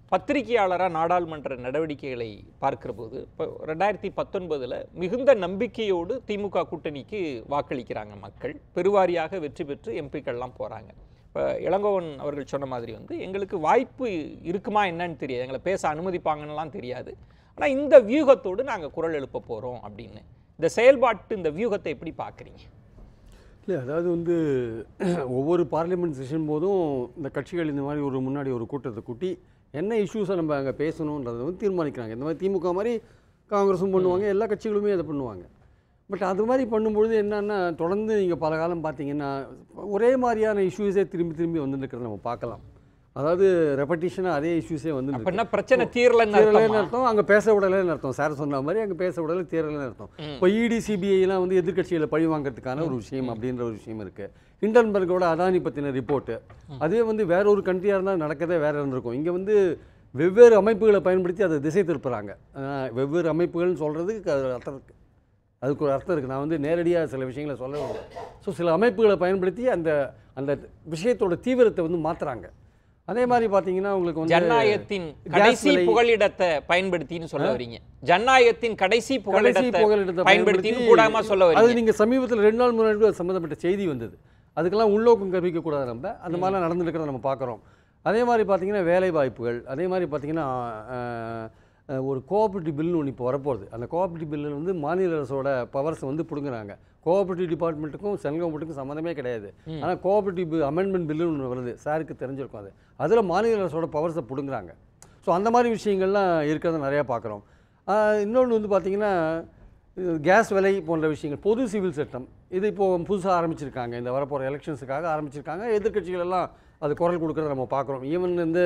பத்திரிகையாளராக நாடாளுமன்ற நடவடிக்கைகளை பார்க்கிற போது இப்போ ரெண்டாயிரத்தி பத்தொன்பதில் மிகுந்த நம்பிக்கையோடு திமுக கூட்டணிக்கு வாக்களிக்கிறாங்க மக்கள் பெருவாரியாக வெற்றி பெற்று எம்பிக்கள்லாம் போகிறாங்க இப்போ இளங்கோவன் அவர்கள் சொன்ன மாதிரி வந்து எங்களுக்கு வாய்ப்பு இருக்குமா என்னன்னு தெரியாது எங்களை பேச அனுமதிப்பாங்கன்னுலாம் தெரியாது ஆனால் இந்த வியூகத்தோடு நாங்கள் குரல் எழுப்ப போகிறோம் அப்படின்னு இந்த செயல்பாட்டு இந்த வியூகத்தை எப்படி பார்க்குறீங்க இல்லை அதாவது வந்து ஒவ்வொரு பார்லிமெண்ட் செஷன் போதும் இந்த கட்சிகள் இந்த மாதிரி ஒரு முன்னாடி ஒரு கூட்டத்தை கூட்டி என்ன இஷ்யூஸை நம்ம அங்கே பேசணுன்றதை வந்து தீர்மானிக்கிறாங்க இந்த மாதிரி திமுக மாதிரி காங்கிரஸும் பண்ணுவாங்க எல்லா கட்சிகளுமே அதை பண்ணுவாங்க பட் அது மாதிரி பண்ணும்பொழுது என்னன்னா தொடர்ந்து நீங்கள் பல காலம் பார்த்தீங்கன்னா ஒரே மாதிரியான இஷ்யூஸே திரும்பி திரும்பி வந்துருக்கிறத நம்ம பார்க்கலாம் அதாவது ரெப்படிஷனாக அதே இஷ்யூஸே வந்து அப்படின்னா பிரச்சனை தீரலன்னு தீரலைன்னு அர்த்தமா? அர்த்தம் அங்கே பேச விடலைன்னு அர்த்தம் சார் சொன்ன மாதிரி அங்கே பேச விடலை தீரலைன்னு அர்த்தம் இப்போ இடி சிபிஐலாம் வந்து எதிர்க்கட்சிகளை பழி வாங்குறதுக்கான ஒரு விஷயம் அப்படின்ற ஒரு விஷயம் இருக்குது ஹிண்டன்பர்கோட அதானி பற்றின ரிப்போர்ட்டு அதே வந்து வேற ஒரு கண்ட்ரியாக இருந்தால் நடக்கதே வேற இருந்திருக்கும் இங்கே வந்து வெவ்வேறு அமைப்புகளை பயன்படுத்தி அதை திசை திருப்புறாங்க அஹ் வெவ்வேறு அமைப்புகள்னு சொல்கிறதுக்கு அது அர்த்தம் இருக்குது அதுக்கு ஒரு அர்த்தம் இருக்குது நான் வந்து நேரடியாக சில விஷயங்களை சொல்ல ஸோ சில அமைப்புகளை பயன்படுத்தி அந்த அந்த விஷயத்தோட தீவிரத்தை வந்து மாற்றுறாங்க அதே மாதிரி பார்த்தீங்கன்னா உங்களுக்கு வந்து ஜனநாயகத்தின் gas கடைசி விலை- புகலிடத்தை பயன்படுத்தின்னு சொல்ல வரீங்க ஜனநாயகத்தின் கடைசி கடைசி புகலிடத்தை புகலிடத்தை பயன்படுத்தின்னு பயன்படுத்தி- கூடாம சொல்ல அது வரீங்க நீங்க சமீபத்தில் ரெண்டு நாள் முன்னாடி அது சம்மந்தப்பட்ட செய்தி வந்தது அதுக்கெல்லாம் உள்நோக்கம் கற்பிக்க கூடாது நம்ம அந்த மாதிரிலாம் நடந்துருக்கிறத நம்ம பார்க்குறோம் அதே மாதிரி பார்த்தீங்கன்னா வேலை வாய்ப்புகள் அதே மாதிரி பார்த்தீங்கன்னா அஹ், அஹ், ஒரு கோஆபரேட்டிவ் பில்னு ஒன்று இப்போ வரப்போகுது அந்த கோஆபரேட்டிவ் பில்லில் வந்து மாநில அரசோட பவர்ஸை வந்து பிடுங்குறாங்க கோஆபரேட்டிவ் டிபார்ட்மெண்ட்டுக்கும் சென்ட்ரல் கவர்மெண்ட்டுக்கும் சம்மந்தமே கிடையாது ஆனால் கோஆபரேட்டிவ் அமெண்ட்மெண்ட் பில்லுன்னு ஒன்று வருது சாருக்கு தெரிஞ்சிருக்கும் அது அதில் மாநில அரசோட பவர்ஸை பிடுங்குறாங்க ஸோ அந்த மாதிரி விஷயங்கள்லாம் இருக்கிறத நிறையா பார்க்குறோம் இன்னொன்று வந்து பார்த்திங்கன்னா கேஸ் விலை போன்ற விஷயங்கள் பொது சிவில் சட்டம் இது இப்போது புதுசாக ஆரம்பிச்சிருக்காங்க இந்த வரப்போகிற எலெக்ஷன்ஸுக்காக ஆரம்பிச்சிருக்காங்க எதிர்க்கட்சிகள் எல்லாம் அது குரல் கொடுக்கறத நம்ம பார்க்குறோம் ஈவன் வந்து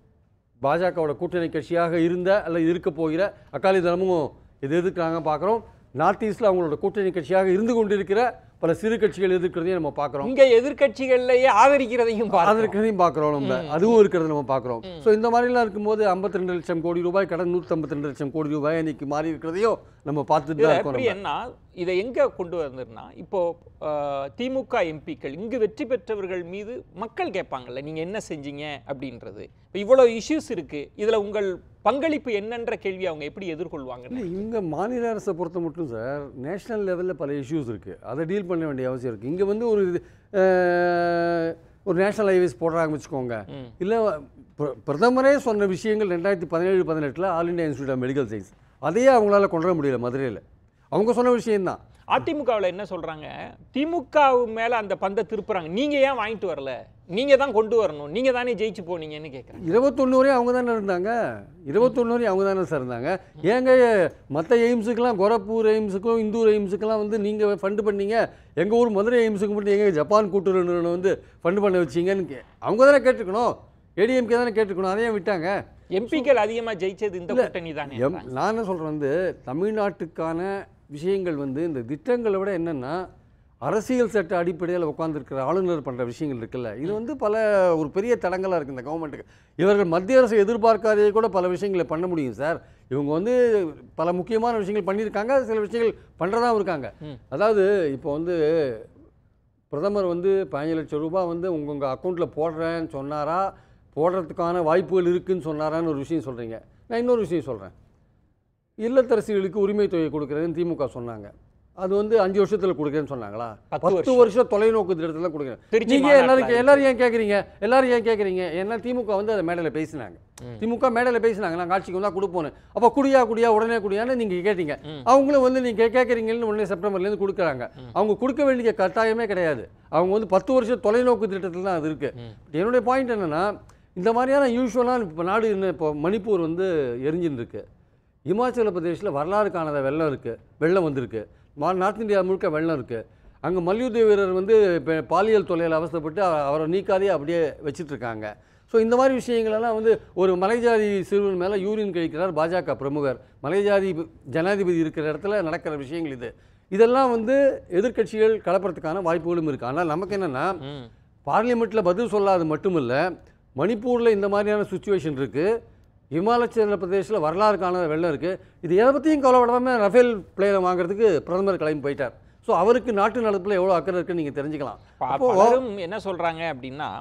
பாஜகவோட கூட்டணி கட்சியாக இருந்த அல்லது இருக்க போகிற அகாலி தளமும் இது எதிர்க்கிறாங்க பார்க்குறோம் நார்த் ஈஸ்டில் அவங்களோட கூட்டணி கட்சியாக இருந்து கொண்டிருக்கிற பல சிறு கட்சிகள் எதிர்க்கிறதையும் நம்ம பார்க்குறோம் இங்க எதிர்க்கட்சிகள்லயே ஆதரிக்கிறதையும் அது பார்க்கிறோம் இருக்கிறதையும் பார்க்குறோம் நம்ம அதுவும் இருக்கிறத நம்ம பார்க்குறோம் ஸோ இந்த மாதிரிலாம் இருக்கும்போது 52 லட்சம் கோடி ரூபாய் கடன் 152 லட்சம் கோடி ரூபாய் இன்னைக்கு மாறி இருக்கிறதையும் நம்ம பார்த்துட்டு இதுல தான் இருக்கோம் எப்படி நம்ம. என்ன இதை எங்க கொண்டு வந்திருந்தா இப்போ அஹ், திமுக எம்பிக்கள் இங்கு வெற்றி பெற்றவர்கள் மீது மக்கள் கேட்பாங்கல்ல நீங்க என்ன செஞ்சீங்க அப்படின்றது இப்போ இவ்வளவு இஷ்யூஸ் இருக்கு இதுல உங்கள் பங்களிப்பு என்னன்ற கேள்வி அவங்க எப்படி எதிர்கொள்வாங்க இல்லை இங்கே மாநில அரசை பொறுத்த மட்டும் சார் நேஷனல் லெவலில் பல இஷ்யூஸ் இருக்குது அதை டீல் பண்ண வேண்டிய அவசியம் இருக்குது இங்கே வந்து ஒரு இது, அஹ், ஒரு நேஷனல் ஹைவேஸ் போடுறாங்க வச்சுக்கோங்க ம். இல்லை பிரதமரே சொன்ன விஷயங்கள் ரெண்டாயிரத்தி பதினேழு பதினெட்டில் All India Institute of Medical Science அதையே அவங்களால கொண்டு வர முடியல மதுரையில் அவங்க சொன்ன விஷயம்தான் அதிமுகவில் என்ன சொல்றாங்க திமுக மேல அந்த பந்தை திருப்புறாங்க நீங்க ஏன் வாங்கிட்டு வரல நீங்க தான் கொண்டு வரணும் நீங்க தானே ஜெயிச்சு போனீங்கன்னு கேட்குறாங்க இருபத்தொன்று வரையும் அவங்க தானே இருந்தாங்க இருபத்தொன்று வரையும் அவங்க தானே சார் இருந்தாங்க ஏங்க மற்ற எய்ம்ஸுக்கெல்லாம் கோரப்பூர் எய்ம்ஸுக்கும் இந்தூர் எய்ம்ஸுக்கெல்லாம் வந்து நீங்கள் ஃபண்டு பண்ணீங்க எங்கள் ஊர் மதுரை எய்ம்ஸுக்கு மட்டும் எங்க ஜப்பான் கூட்டுறவு நிறுவனம் வந்து ஃபண்டு பண்ண வச்சீங்கன்னு கே அவங்க தானே கேட்டுக்கணும் ஏடிஎம்கே தானே கேட்டுக்கணும் அதையும் விட்டாங்க எம்பிக்கள் அதிகமா ஜெயிச்சது இந்த கூட்டணி தானே எம் நான் என்ன சொல்கிறேன் வந்து தமிழ்நாட்டுக்கான விஷயங்கள் வந்து இந்த திட்டங்களை விட என்னென்னா அரசியல் சட்ட அடிப்படையில் உட்காந்துருக்கிற ஆளுநர் பண்ணுற விஷயங்கள் இருக்குல்ல இது வந்து பல ஒரு பெரிய தடங்களாக இருக்குது இந்த கவர்மெண்ட்டுக்கு இவர்கள் மத்திய அரசு எதிர்பார்க்காதே கூட பல விஷயங்களை பண்ண முடியும் சார் இவங்க வந்து பல முக்கியமான விஷயங்கள் பண்ணியிருக்காங்க சில விஷயங்கள் பண்ணுறதாவும் இருக்காங்க ம். அதாவது இப்போ வந்து பிரதமர் வந்து பதினஞ்சு லட்சம் ரூபாய் வந்து உங்கள் உங்கள் அக்கௌண்ட்டில் போடுறேன்னு சொன்னாரா போடுறதுக்கான வாய்ப்புகள் இருக்குன்னு சொன்னாரான்னு ஒரு விஷயம் சொல்கிறீங்க நான் இன்னொரு விஷயம் சொல்கிறேன் இல்லத்தரசிகளுக்கு உரிமை தொகை கொடுக்குறேன்னு திமுக சொன்னாங்க அது வந்து அஞ்சு வருஷத்தில் கொடுக்குறேன்னு சொன்னாங்களா பத்து பத்து வருஷம். வருஷம் தொலைநோக்கு திட்டத்தில் கொடுக்குறேன் திருச்சி நீங்க மாநாட்டுல எல்லாரும் இருக்கு. எல்லாரும் ஏன் கேட்குறீங்க எல்லாரும் ஏன் கேட்குறீங்க ஏன்னா திமுக வந்து அதை மேடையில் பேசினாங்க ம். திமுக மேடையில் பேசினாங்க நான் ஆட்சிக்கு வந்தால் கொடுப்போன்னு அப்போ குடியா குடியா உடனே குடியான்னு நீங்கள் கேட்டீங்க ம். அவங்களும் வந்து நீங்கள் கேட்குறீங்கன்னு உடனே செப்டம்பர்லேருந்து கொடுக்குறாங்க அவங்க கொடுக்க வேண்டிய கட்டாயமே கிடையாது அவங்க வந்து பத்து வருஷம் தொலைநோக்கு திட்டத்தில் தான் அது இருக்குது ம். என்னுடைய பாயிண்ட் என்னென்னா இந்த மாதிரியான யூஸ்வலாக இப்போ நாடு என்ன இப்போ மணிப்பூர் வந்து எரிஞ்சுன்னு இருக்கு இமாச்சல பிரதேசில் வரலாறு காணாத வெள்ளம் இருக்குது வெள்ளம் வந்திருக்கு மா நார்த் இந்தியா முழுக்க வெள்ளம் இருக்குது அங்கே மல்யுத்த வீரர் வந்து இப்போ பாலியல் தொல்லையில் அவஸ்தைப்பட்டு அவ- அவரை நீக்காதே அப்படியே வச்சிட்டு இருக்காங்க ஸோ இந்த மாதிரி விஷயங்களெல்லாம் வந்து ஒரு மலைஜாதி சிறுவன் மேலே யூரின் கழிக்கிறார் பாஜக பிரமுகர் மலைஜாதி ஜனாதிபதி இருக்கிற இடத்துல நடக்கிற விஷயங்கள் இது இதெல்லாம் வந்து எதிர்க்கட்சிகள் கலப்புறதுக்கான வாய்ப்புகளும் இருக்குது ஆனால் நமக்கு என்னென்னா ம். பார்லிமெண்ட்டில் பதில் சொல்லாது மட்டுமில்ல மணிப்பூரில் இந்த மாதிரியான சுச்சுவேஷன் இருக்குது இமாச்சல பிரதேசில் வரலாறு காணாத வெள்ளம் இருக்குது இது எதை பற்றியும் கவலைப்படாமல் ரஃபேல் பிளேயரை வாங்குறதுக்கு பிரதமர் கிளம்பி போயிட்டார் ஸோ அவருக்கு நாட்டு நடப்பில் எவ்வளோ அக்கறை இருக்குன்னு நீங்கள் தெரிஞ்சுக்கலாம் ப- அப்போ பலரும் என்ன சொல்றாங்க அப்படின்னா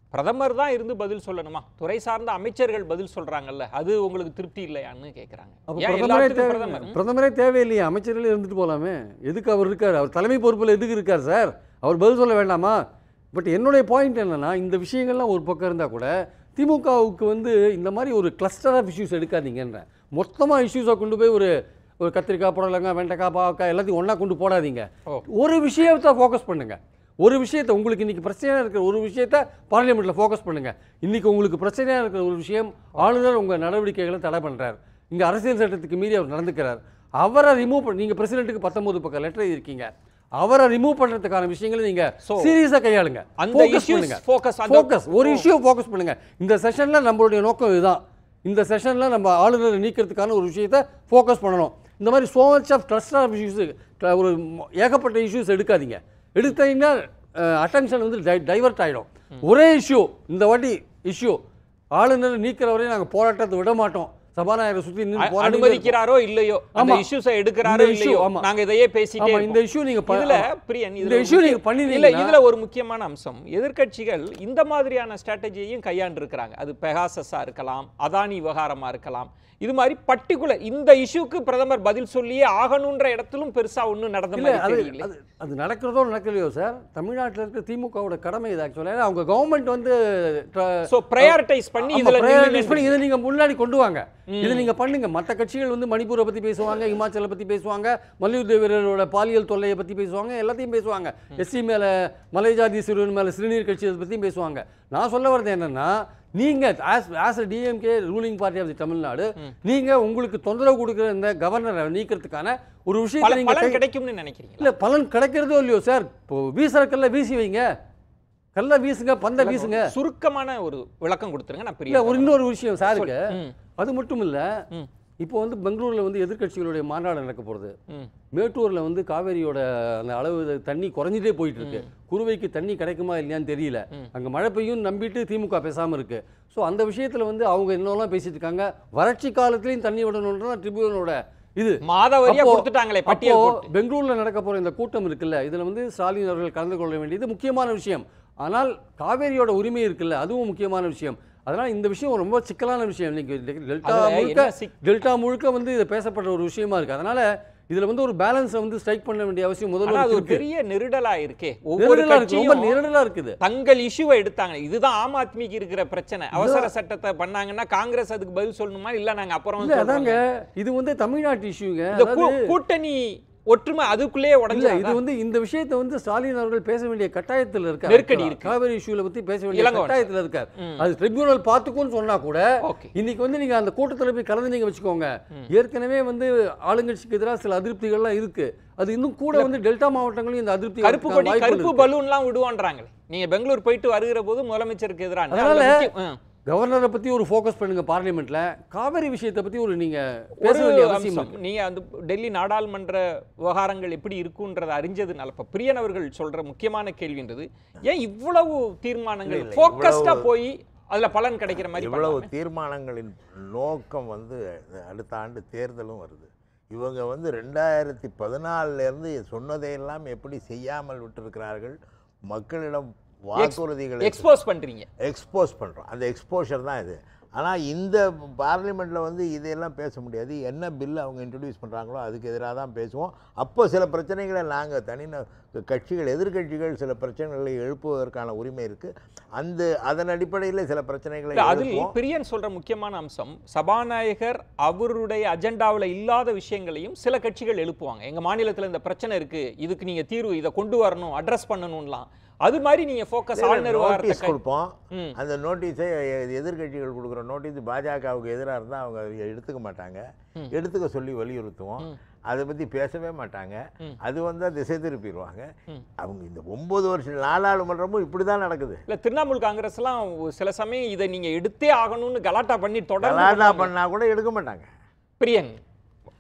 பிரதமர் தான் இருந்து பதில் சொல்லணுமா துறை சார்ந்த அமைச்சர்கள் பதில் சொல்றாங்கல்ல அது உங்களுக்கு திருப்தி இல்லையான்னு கேக்குறாங்க அப்போ ஏன் பிரதமரே எல்லாத்துக்கும் தேவை பிரதமர் ம்? பிரதமரே தேவையில்லையே அமைச்சர்களே இருந்துட்டு போகலாமே எதுக்கு அவர் இருக்கார் அவர் தலைமை பொறுப்பில் எதுக்கு இருக்கார் சார் அவர் பதில் சொல்ல வேண்டாமா பட் என்னுடைய பாயிண்ட் என்னன்னா இந்த விஷயங்கள்லாம் ஒரு பக்கம் இருந்தால் கூட திமுகவுக்கு வந்து இந்த மாதிரி ஒரு கிளஸ்டர் ஆஃப் இஷ்யூஸ் எடுக்காதீங்கன்றேன் மொத்தமாக இஷ்யூஸை கொண்டு போய் ஒரு ஒரு கத்திரிக்காய் புடலங்காய் வெண்டைக்காய் பாவக்காய் எல்லாத்தையும் ஒன்றா கொண்டு போடாதீங்க ஓ. ஒரு விஷயத்தை ஃபோக்கஸ் பண்ணுங்க ஒரு விஷயத்தை உங்களுக்கு இன்னைக்கு பிரச்சனையாக இருக்கிற ஒரு விஷயத்தை பார்லிமெண்ட்டில் ஃபோக்கஸ் பண்ணுங்க இன்னைக்கு உங்களுக்கு பிரச்சனையாக இருக்கிற ஒரு விஷயம் ஆளுநர் உங்கள் நடவடிக்கைகளை தடை பண்ணுறார் இங்கே அரசியல் சட்டத்துக்கு மீறி அவர் நடந்துக்கிறார் அவரை ரிமூவ் பண்ண நீங்கள் பிரசிடென்ட்டுக்கு பத்தொன்பது பக்கம் லெட்டர் இருக்கீங்க அவரை ரிமூவ் பண்ணுறதுக்கான விஷயங்களை நீங்கள் So, சீரியஸாக கையாளுங்க அந்த Focus issues பண்ணுங்க focus அந்த- ஃபோக்கஸ் ஒரு இஷ்யூ ஃபோக்கஸ் பண்ணுங்க இந்த செஷனில் நம்மளுடைய நோக்கம் இதுதான் இந்த செஷனில் நம்ம ஆளுநரை நீக்கிறதுக்கான ஒரு விஷயத்தை ஃபோக்கஸ் பண்ணணும் இந்த மாதிரி so much of trust of issues ஒரு ம- ஏகப்பட்ட இஷ்யூஸ் எடுக்காதீங்க எடுத்தீங்கன்னா அட்டென்ஷன் வந்து டைவர்ட் ஆகிடும் ஒரே இஷ்யூ இந்த வாட்டி இஷ்யூ ஆளுநர் நீக்கிற வரையும் நாங்கள் போராட்டத்தை விட மாட்டோம் சபாநாயகரை சுற்றி நின்று அ- போராடிட்டே இருப்போம். அனுமதிக்கிறாரோ இல்லையோ அந்த ஆமா. இஷ்யூஸை எடுக்கிறாரோ இந்த issue, இல்லையோ ஆமா. நாங்க இதையே பேசிட்டே ஆமா, இருப்போம். இந்த issue நீங்க ப- இதுல ஆமா. பிரியன் இந்த இதுல issue ஒரு நீங்க முக்கிய- பண்ணிருந்தீங்கன்னா- இல்ல இதுல ஒரு முக்கியமான அம்சம் எதிர்க்கட்சிகள் இந்த மாதிரியான ஸ்ட்ராட்டஜியையும் கையாண்டு இருக்கிறாங்க அது பெகாசஸா இருக்கலாம் அதானி விவகாரமா இருக்கலாம் இது மாதிரி பர்டிகுலர் இந்த இஷ்யூக்கு பிரதமர் பதில் சொல்லியே ஆகணுன்ற இடத்திலும் பெருசா ஒண்ணும் நடந்த இல்ல மாதிரி அது தெரியல அது அது நடக்கிறதோ நடக்கலையோ சார் தமிழ்நாட்டில் இருக்க திமுகவோட கடமை இது ஆக்சுவலாக ஏன்னா அவங்க கவர்மெண்ட் வந்து ட்ர- சோ பிரையாரிட்டைஸ் பண்ணி ஆமா, இதுல prioritize நில்லுங்கன்னு பண்ணி இதை நீங்க முன்னாடி கொண்டு வாங்க இதை நீங்க பண்ணுங்க மற்ற கட்சிகள் வந்து மணிப்பூரை பத்தி பேசுவாங்க இமாச்சலை பத்தி பேசுவாங்க மல்யுத்த வீரரோட பாலியல் தொல்லையை பத்தி பேசுவாங்க எல்லாத்தையும் பேசுவாங்க எஸ்சி மேல மலை ஜாதி சிறுவன் மேல சிறுநீர் கட்சி அதை பத்தியும் பேசுவாங்க நான் சொல்ல வர்றது என்னன்னா நீங்க as as DMK ruling party of the Tamil Nadu நீங்க உங்களுக்கு தொந்தரவு கொடுக்குற இந்த கவர்னரை நீக்கிறதுக்கான ஒரு விஷயத்தை பல- நீங்க பலன் கை- கிடைக்கும்னு நினைக்கிறீங்க இல்ல பலன் கிடைக்கிறதோ இல்லையோ சார் இப்போ வீசுற கல்ல வீசி வைங்க கல்ல வீசுங்க பந்த வீசுங்க சுருக்கமான ஒரு விளக்கம் கொடுத்துருங்க நான் இல்ல பிரியா ஒரு இன்னொரு விஷயம் சாருக்கு ம். அது மட்டும் இல்ல ம். இப்போ வந்து பெங்களூர்ல வந்து எதிர்க்கட்சிகளுடைய மாநாடு நடக்க போகுது ம். மேட்டூர்ல வந்து காவேரியோட அந்த அளவு தண்ணி குறைஞ்சிட்டே போயிட்டு இருக்கு குறுவைக்கு தண்ணி கிடைக்குமா இல்லையான்னு தெரியல அங்க மழை பெய்யும் நம்பிட்டு திமுக பேசாம இருக்கு ஸோ அந்த விஷயத்துல வந்து அவங்க என்னெல்லாம் பேசிட்டு இருக்காங்க வறட்சி காலத்துலயும் தண்ணி விடணுன்றது ட்ரிபியூனோட இது மாதவரியா அப்போ- கொடுத்துட்டாங்களே பட்டியல் அப்போ போட்டு பெங்களூர்ல நடக்க போற இந்த கூட்டம் இருக்குல்ல இதுல வந்து ஸ்டாலின் அவர்கள் கலந்து கொள்ள வேண்டியது முக்கியமான விஷயம் ஆனால் காவேரியோட உரிமை இருக்குல்ல அதுவும் முக்கியமான விஷயம் அதனால இந்த விஷயம் ரொம்ப சிக்கலான விஷயம் இன்னைக்கு டெ- டெல்டா அதுல முழுக்க என்ன சிக்- டெல்டா முழுக்க வந்து இது பேசப்படுற ஒரு விஷயமா இருக்கு அதனால இதுல வந்து ஒரு பேலன்ஸை வந்து ஸ்ட்ரைக் பண்ண வேண்டிய அவசியம் ஆனா அது முதல்ல ஒரு இருக்கு பெரிய நெருடலா இருக்கே ஒவ்வொரு நெருடலா இருக்கு ரொம்ப கட்சியும் நெருடலா இருக்குது தங்கள் இஷ்யூவை எடுத்தாங்க இதுதான் ஆம் ஆத்மிக்கு இருக்கிற பிரச்சனை அவசர சட்டத்தை பண்ணாங்கன்னா காங்கிரஸ் அதுக்கு பதில் சொல்லணுமா இல்ல நாங்க அப்புறம் இல்ல சொல்றோங்க. அதாங்க இது வந்து தமிழ்நாட்டு இஷ்யூங்க இந்த அதாவது கூ- கூட்டணி ஒற்றுமை அதுக்குள்ளேயே இல்ல உடஞ்சு இது வந்து இந்த விஷயத்தை வந்து ஸ்டாலின் அவர்கள் பேச வேண்டிய கட்டாயத்தில் இருக்கார் நெருக்கடி actually. இருக்கு. காவிரி இஷ்யூல பத்தி பேச வேண்டிய இளங்கோவன் கட்டாயத்தில் இருக்கார் ம். அது ட்ரிபியூனல் பார்த்துக்கும்னு சொன்னா கூட ஓகே இன்னைக்கு வந்து நீங்க அந்த கூட்டத்தில் போய் கலந்து நீங்க வச்சுக்கோங்க ஏற்கனவே வந்து ஆளுங்கட்சிக்கு எதிராக சில அதிருப்திகள்லாம் இருக்கு அது இன்னும் கூட வந்து டெல்டா மாவட்டங்களையும் இந்த அதிருப்தி கருப்பு வரதுக்கான கொடி வாய்ப்புகள் கருப்பு இருக்கு. பலூன்லாம் விடுவான்றாங்களே நீங்க பெங்களூர் போயிட்டு வருகிற போது முதலமைச்சருக்கு எதிரான அதனால அதுல முக்கியம்- ஆ. கவர்னரை பத்தி ஒரு ஃபோக்கஸ் பண்ணுங்க பார்லிமெண்ட்ல காவிரி விஷயத்தை பத்தி ஒரு நீங்க பேச ஒரு வேண்டிய அவசியம் அம்சம் இருக்கு. நீங்க அந்த டெல்லி நாடாளுமன்ற விவகாரங்கள் எப்படி இருக்குன்றதை அறிஞ்சதுனால இப்ப பிரியன் அவர்கள் சொல்ற முக்கியமான கேள்வின்றது ஏன் இவ்வளவு தீர்மானங்கள் இல்ல, இல்ல, ஃபோக்கஸ்டா இவ்வளவு- போய் அதுல பலன் கிடைக்கிற மாதிரி இவ்வளவு பண்ணலாமே. தீர்மானங்களின் நோக்கம் வந்து அடுத்த ஆண்டு தேர்தலும் வருது இவங்க வந்து ரெண்டாயிரத்தி பதினாலிருந்து சொன்னதையெல்லாம் எப்படி செய்யாமல் விட்டிருக்கிறார்கள் மக்களிடம் வாக்குறுதிகளை எக்ஸ்போஸ் பண்றீங்க எக்ஸ்போஸ் பண்ணுறோம் அந்த எக்ஸ்போஷர் தான் இது ஆனால் இந்த பார்லிமெண்ட்டில் வந்து இதையெல்லாம் பேச முடியாது என்ன பில் அவங்க இன்ட்ரடியூஸ் பண்ணுறாங்களோ அதுக்கு எதிராக தான் பேசுவோம் அப்போ சில பிரச்சனைகளை நாங்கள் தனின கட்சிகள் எதிர்க்கட்சிகள் சில பிரச்சனைகளை எழுப்புவதற்கான உரிமை இருக்குது அந்த அதன் அடிப்படையில் சில பிரச்சனைகளை இல்ல, அதில் எழுப்புவோம் பிரியன் சொல்ற முக்கியமான அம்சம் சபாநாயகர் அவருடைய அஜெண்டாவுல இல்லாத விஷயங்களையும் சில கட்சிகள் எழுப்புவாங்க எங்க மாநிலத்துல இந்த பிரச்சனை இருக்கு இதுக்கு நீங்க தீர்வு இதை கொண்டு வரணும் அட்ரஸ் பண்ணணும்லாம் அது மாதிரி நீங்க ஃபோக்கஸ் ஆளுநர் நோட்டீஸ் விவகாரத்தை கொடுப்போம் ம். அந்த நோட்டீஸை எதிர்க்கட்சிகள் கொடுக்குற நோட்டீஸ் பாஜகவுக்கு எதிராக இருந்தால் அவங்க அதை எடுத்துக்க மாட்டாங்க ம். எடுத்துக்க சொல்லி வலியுறுத்துவோம் ம். அதை பற்றி பேசவே மாட்டாங்க ம். அது வந்தால் திசை திருப்பிடுவாங்க ம். அவங்க இந்த ஒன்பது வருஷம் நாடாளுமன்றமும் இப்படி தான் நடக்குது இல்ல திரிணாமுல் காங்கிரஸ் எல்லாம் சில சமயம் இதை நீங்க எடுத்தே ஆகணும்னு கலாட்டா பண்ணி தொடர்ந்து கலாட்டா பண்ணுவாங்க. பண்ணால் கூட எடுக்க மாட்டாங்க பிரியன்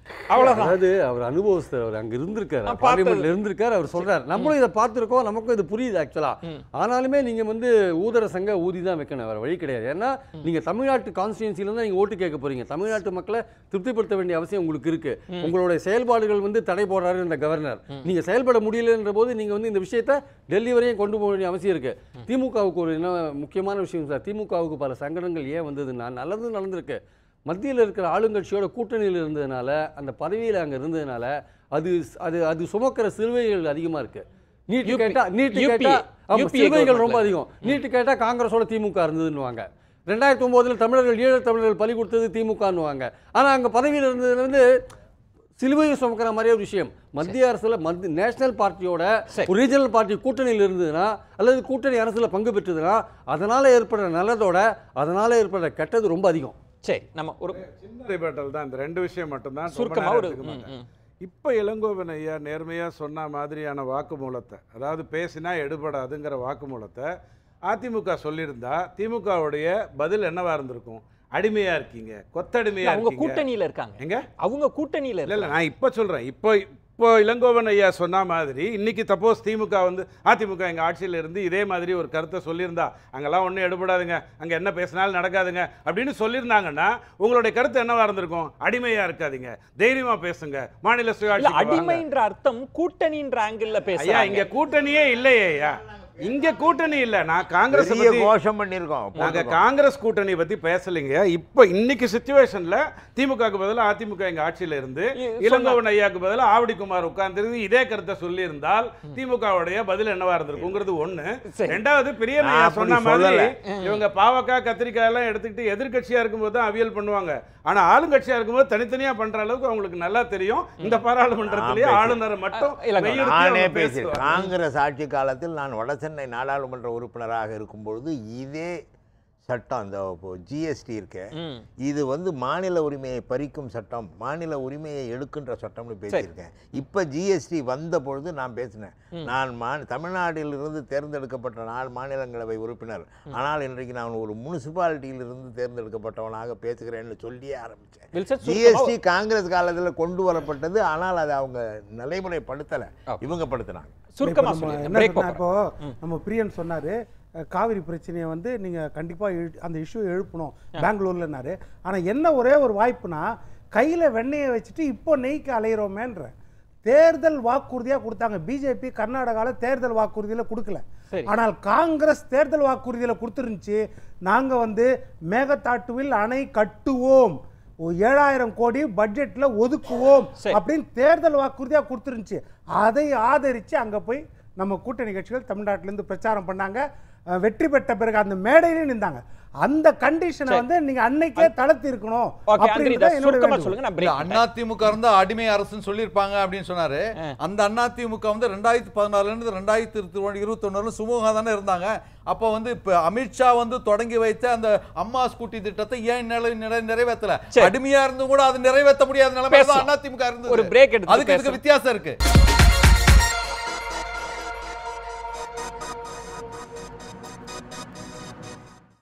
அவ்வளவுதான் அதாவது அவர் அனுபவஸ்தர் அவர் அங்க இருந்திருக்காரு நான் பார்லிமெண்ட்ல பார்த்தது. இருந்திருக்காரு அவர் சொல்றாரு நம்மளும் இதை பார்த்திருக்கோம் நமக்கும் இது புரியுது ஆக்சுவலா ம். ஆனாலுமே நீங்க வந்து ஊதர சங்க ஊதி தான் வைக்கணும் வேற வழி கிடையாது ஏன்னா நீங்க தமிழ்நாட்டு கான்ஸ்டியூன்சில தான் நீங்க ஓட்டு கேட்க போறீங்க தமிழ்நாட்டு மக்களை திருப்திப்படுத்த வேண்டிய அவசியம் உங்களுக்கு இருக்கு உங்களுடைய செயல்பாடுகள் வந்து தடை போடுறாரு இந்த கவர்னர் நீங்க செயல்பட முடியலன்ற போது நீங்க வந்து இந்த விஷயத்தை டெல்லி வரையும் கொண்டு போக வேண்டிய அவசியம் இருக்கு திமுகவுக்கு ஒரு என்ன முக்கியமான விஷயம் சார் திமுகவுக்கு பல சங்கடங்கள் ஏன் வந்ததுன்னா நல்லது நடந்திருக்கு மத்தியில் இருக்கிற ஆளுங்கட்சியோட கூட்டணியில் இருந்ததுனால அந்த பதவியில் அங்கே இருந்ததுனால அது அது அது சுமக்கிற சிலுவைகள் அதிகமாக இருக்கு நீட்டு UP கேட்டா நீட்டு UPA கேட்டா ஆமா, UPA சிலுவைகள் ரொம்ப governmentல. அதிகம் நீட்டு கேட்டா காங்கிரஸோட திமுக இருந்ததுன்னுவாங்க ரெண்டாயிரத்தி ஒம்போதில் தமிழர்கள் ஈழத் தமிழர்கள் பலி கொடுத்தது திமுகன்னுவாங்க ஆனால் அங்கே பதவியில் இருந்ததுல வந்து சிலுவையை சுமக்கிற மாதிரியே ஒரு விஷயம் மத்திய அரசுல மத்திய நேஷனல் பார்ட்டியோட சரி. ஒரு ரீஜனல் பார்ட்டி கூட்டணியில் இருந்ததுன்னா அல்லது கூட்டணி அரசுல பங்கு பெற்றதுன்னா அதனால ஏற்படுற நல்லதோட அதனால ஏற்படுற கெட்டது ரொம்ப அதிகம் சரி நம்ம ஒரு சின்ன ரிபேட்டல் தான் இந்த ரெண்டு விஷயம் மட்டும்தான் ரொம்ப சுருக்கமா நேரம் ஒரு எடுத்துக்க ம், மாட்டேன். ம். இப்போ இளங்கோவன் ஐயா நேர்மையாக சொன்ன மாதிரியான வாக்குமூலத்தை அதாவது பேசினா எடுபடாதுங்கிற வாக்குமூலத்தை அதிமுக சொல்லியிருந்தா திமுகவுடைய பதில் என்னவா இருந்திருக்கும் அடிமையா இருக்கீங்க கொத்தடிமையா அவங்க இருக்கீங்க கூட்டணியில இருக்காங்க எங்க அவங்க கூட்டணியில இல்ல இல்ல இருக்காங்க நான் இப்போ சொல்றேன் இப்போ இப்போ இளங்கோவன் ஐயா சொன்ன மாதிரி இன்னைக்கு தப்போஸ் திமுக வந்து அதிமுக எங்க ஆட்சியில இருந்து இதே மாதிரி ஒரு கருத்தை சொல்லியிருந்தா அங்கெல்லாம் ஒன்றும் எடுபடாதுங்க அங்க என்ன பேசினாலும் நடக்காதுங்க அப்படின்னு சொல்லியிருந்தாங்கன்னா உங்களுடைய கருத்து என்னவா இருந்திருக்கும் அடிமையா இருக்காதீங்க தைரியமா பேசுங்க மாநில இல்ல சுயாட்சி வாங்க. அடிமைன்ற அர்த்தம் கூட்டணின்ற ஆங்கிள் ஐயா பேசுறாங்க இங்க கூட்டணியே இல்லையே ஐயா இங்க கூட்டணி இல்ல நான் காங்கிரஸ் பெரிய பத்தி கோஷம் பண்ணியிருக்கோம் நாங்க போட்டிருக்கோம். காங்கிரஸ் கூட்டணி பத்தி பேசலைங்க இப்போ இன்னைக்கு சுச்சுவேஷன்ல திமுகவுக்கு பதிலா அதிமுக எங்க ஆட்சியில இருந்து இ- இளங்கோவன் ஐயாக்கு பதிலா ஆவடிக்குமார் உட்கார்ந்து இதே கருத்தை சொல்லி இருந்தால் திமுகவுடைய பதில் என்னவா இருந்திருக்குங்கிறது ஒண்ணு சரி. ரெண்டாவது பெரியன் ஐயா நான் அப்படி சொன்ன மாதிரி சொல்லல. இவங்க பாவக்காய் கத்திரிக்காய் எல்லாம் எடுத்துக்கிட்டு எதிர்க்கட்சியா இருக்கும்போது தான் அவியல் பண்ணுவாங்க ஆனா ஆளுங்கட்சியா இருக்கும்போது தனித்தனியா பண்ற அளவுக்கு அவங்களுக்கு நல்லா தெரியும் இந்த பாராளுமன்றத்திலேயே நான் ஆளுநரை மட்டும் அஹ் இல்லங்க, மெய்யுறுத்தி நானே அவங்க பேசியிருக்கேன் பேசுவாங்க. காங்கிரஸ் ஆட்சி காலத்தில் நான் வடசென்னை நாடாளுமன்ற உறுப்பினராக இருக்கும்பொழுது இதே சட்டம் இந்த ஜிஎஸ்டி இருக்கே ம். இது வந்து மாநில உரிமையை பறிக்கும் சட்டம் மாநில உரிமையை எடுக்கின்ற சட்டம்னு பேசியிருக்கேன் இப்போ ஜிஎஸ்டி வந்த பொழுது நான் பேசினேன் நான் மா தமிழ்நாட்டிலிருந்து தேர்ந்தெடுக்கப்பட்ட நாள் மாநிலங்களவை உறுப்பினர் ஆனால் இன்றைக்கு நான் ஒரு முனிசிபாலிட்டியிலிருந்து தேர்ந்தெடுக்கப்பட்டவனாக பேசுகிறேன்னு சொல்லியே ஆரம்பித்தேன் வில்சன் சுருக்கமா ஜிஎஸ்டி காங்கிரஸ் காலத்தில் கொண்டு வரப்பட்டது ஆனால் அதை அவங்க நடைமுறைப்படுத்தலை Okay. இவங்க படுத்தினாங்க சுருக்கமா இப்ப நம்ம சொல்லுங்க என்ன பிரேக் சொன்னா இப்போ நம்ம பிரியன் சொன்னாரு அஹ், காவிரி பிரச்சனையை வந்து நீங்க கண்டிப்பா எழு- அந்த இஷ்யூ எழுப்பணும் பெங்களூர்லனாரு ஆனா என்ன ஒரே ஒரு வாய்ப்புனா கையில வெண்ணெயை வச்சுட்டு இப்போ நெய்க்கு அலையிறோமேன்ற தேர்தல் வாக்குறுதியா கொடுத்தாங்க பிஜேபி கர்நாடகால தேர்தல் வாக்குறுதியில கொடுக்கல சரி. ஆனால் காங்கிரஸ் தேர்தல் வாக்குறுதியில கொடுத்துருந்துச்சு நாங்க வந்து மேகதாட்டுவில் அணை கட்டுவோம் ஓ, ஏழாயிரம் கோடி பட்ஜெட்ல ஒதுக்குவோம் சரி. அப்படின்னு தேர்தல் வாக்குறுதியா கொடுத்துருந்துச்சு அதை ஆதரிச்சு அங்க போய் நம்ம கூட்டணி கட்சிகள் தமிழ்நாட்டுல இருந்து பிரச்சாரம் பண்ணாங்க அஹ், வெற்றி பெற்ற பிறகு அந்த மேடையிலும் நின்றாங்க அந்த கண்டிஷனை வந்து நீங்க அன்னைக்கே தளர்த்தி இருக்கணும் ஓகே அப்படின்றது அங்கிரிதா என்னோட சுருக்கமா வேண்டுகோள். சொல்லுங்க நான் இல்ல பிரேக் அண்ணா திமுக இருந்தா அடிமை அரசுன்னு சொல்லியிருப்பாங்க அப்படின்னு சொன்னாரு அந்த அண்ணா திமுக வந்து ரெண்டாயிரத்தி பதினாலுல இருந்து ரெண்டாயிரத்தி இருபத்தி இருபத்தொன்னு சுமூகமா தானே இருந்தாங்க அப்போ வந்து இப்ப அமித்ஷா வந்து தொடங்கி வைத்த அந்த அம்மா ஸ்கூட்டி திட்டத்தை ஏன் நிறை- நிறை- நிறைவேத்தல சரி. அடிமையா இருந்தும் கூட அது நிறைவேற்ற முடியாத நிலைமை பேசலாம். தான் அண்ணா திமுக இருந்தது ஒரு break எடுத்துட்டு அதுக்கு இதுக்கு பேசலாம். வித்தியாசம் இருக்கு